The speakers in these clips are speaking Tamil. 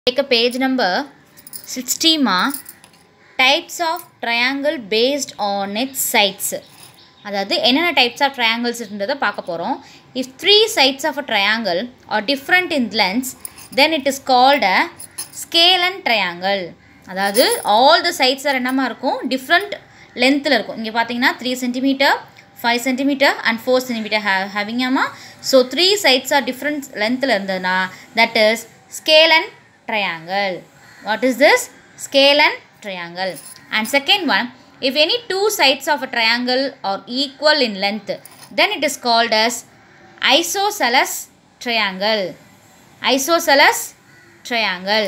Take a page number 60 ma types of triangle based on its sides அதாவது என்னென்ன டைப்ஸ் ஆஃப் ட்ரையாங்கிள்ஸ் இருந்ததை பார்க்க போகிறோம் if three sides of a triangle are different in lengths then it is called a scalene triangle அதாவது ஆல் த சைட்ஸ் ஆர் என்னமா இருக்கும் டிஃப்ரெண்ட் லென்த்தில் இருக்கும் இங்கே பார்த்தீங்கன்னா three centimetre five centimetre and four centimetre ஹே ஹேவிங்காமா so three sides are different லென்த்தில் இருந்ததுன்னா that is scalene triangle. What is this? Scale and triangle. And second one, if any two sides of a triangle are equal in length, then it is called as isosceles triangle. Isosceles triangle.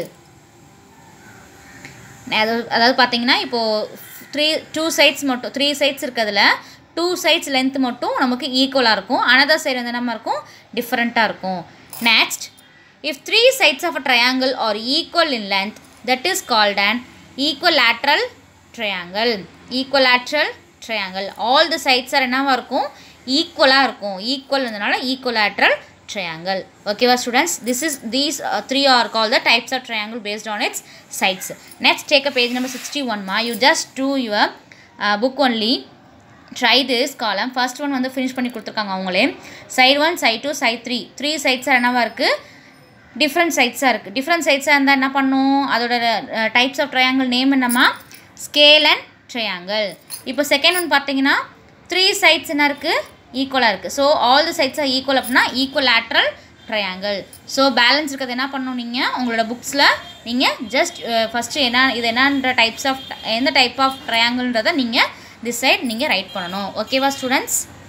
அதாவது அதாவது பார்த்தீங்கன்னா இப்போது த்ரீ டூ சைட்ஸ் மட்டும் த்ரீ சைட்ஸ் இருக்கிறதுல டூ சைட்ஸ் லென்த் மட்டும் நமக்கு ஈக்குவலாக இருக்கும் அனதர் சைடு வந்து நம்ம இருக்கும் டிஃப்ரெண்ட்டாக இருக்கும் next If three sides of a triangle are equal in length, that is called an equilateral triangle. Equilateral triangle. All the sides are என்னவா இருக்கும் ஈக்குவலாக இருக்கும் ஈக்குவல் இருந்தனால ஈக்குவலாட்ரல் triangle. Okay, students, this is these uh, three are called the types of triangle based on its sides. Next, take a page number 61 ma. You just do your uh, book only. Try this column first one வந்து ஃபினிஷ் பண்ணி கொடுத்துருக்காங்க அவங்களே side one side two side three three sides என்னவா இருக்குது டிஃப்ரெண்ட் சைட்ஸாக இருக்குது டிஃப்ரெண்ட் சைட்ஸாக இருந்தால் என்ன பண்ணும் அதோட டைப்ஸ் ஆஃப் ட்ரையாங்கிள் நேம் என்னம்மா ஸ்கேல் அண்ட் ட்ரையாங்கிள் இப்போ செகண்ட் ஒன் பார்த்தீங்கன்னா த்ரீ சைட்ஸ் என்ன இருக்குது ஈக்குவலாக இருக்குது so all the sides are equal அப்படின்னா equilateral triangle so balance இருக்கிறது என்ன பண்ணணும் நீங்கள் உங்களோட புக்ஸில் நீங்கள் ஜஸ்ட் ஃபஸ்ட்டு என்ன இது என்னன்ற டைப்ஸ் ஆஃப் எந்த டைப் ஆஃப் ட்ரையாங்கிள்ன்றதை நீங்கள் திஸ் சைட் நீங்கள் ரைட் பண்ணணும் ஓகேவா ஸ்டூடெண்ட்ஸ்